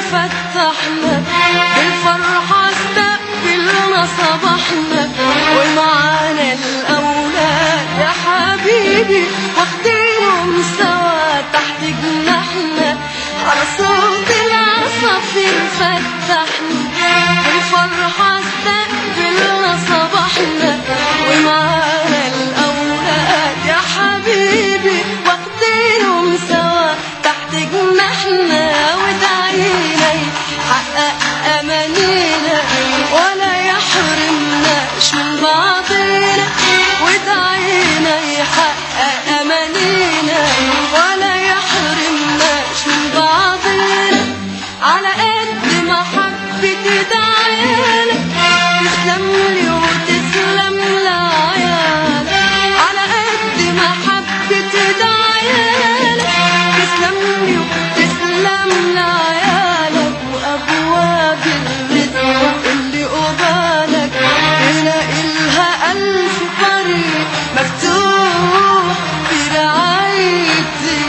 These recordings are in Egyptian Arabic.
فتحنا بالفرحة استقبلنا صباحنا ومعانا الأولاد يا حبيبي واخدينهم سوا تحت جناحنا على صوت العصافير فتحنا بالفرحة استقبلنا صباحنا ومعانا الأولاد يا حبيبي واخدينهم سوا تحت جناحنا ودعينا يحقق أمانينا ولا يحرمناش من بعضنا ودعينا يحقق أمانينا ولا يحرمناش من بعضنا على قد ما حبيت دعينا تسلم لي وتسلم لعيالك على قد ما حبيت دعينا تسلم لي وتسلم لعيالك وأبواب الرزق اللي قبالك تلاقي لها ألف طريق مفتوح برعاية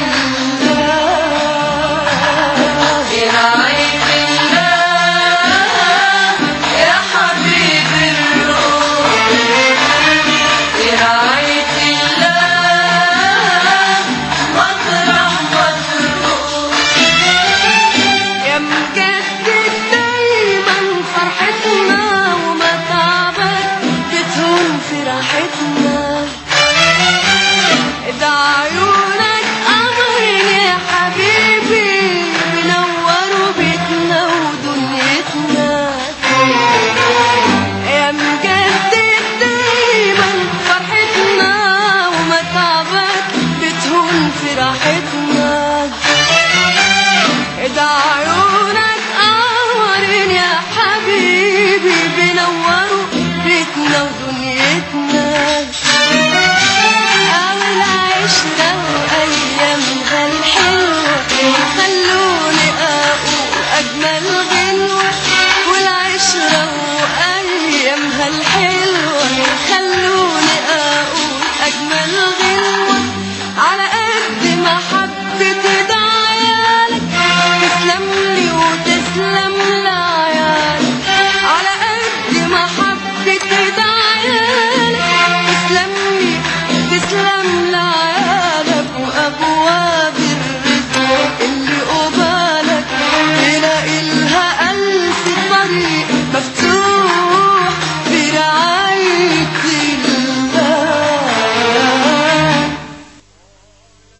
الله برعاية الله يا حبيب الروح برعاية الله مطرح مطروح يا مجدد دايما فرحتنا وما تعبك بتهون في راحتنا ده عيونك قمر يا حبيبي بنوروا بيتنا ودنيتنا يا مجدد دايما فرحتنا وما تعبك بتهون في راحتنا ده عيونك قمر يا حبيبي بنوروا بيتنا ودنيتنا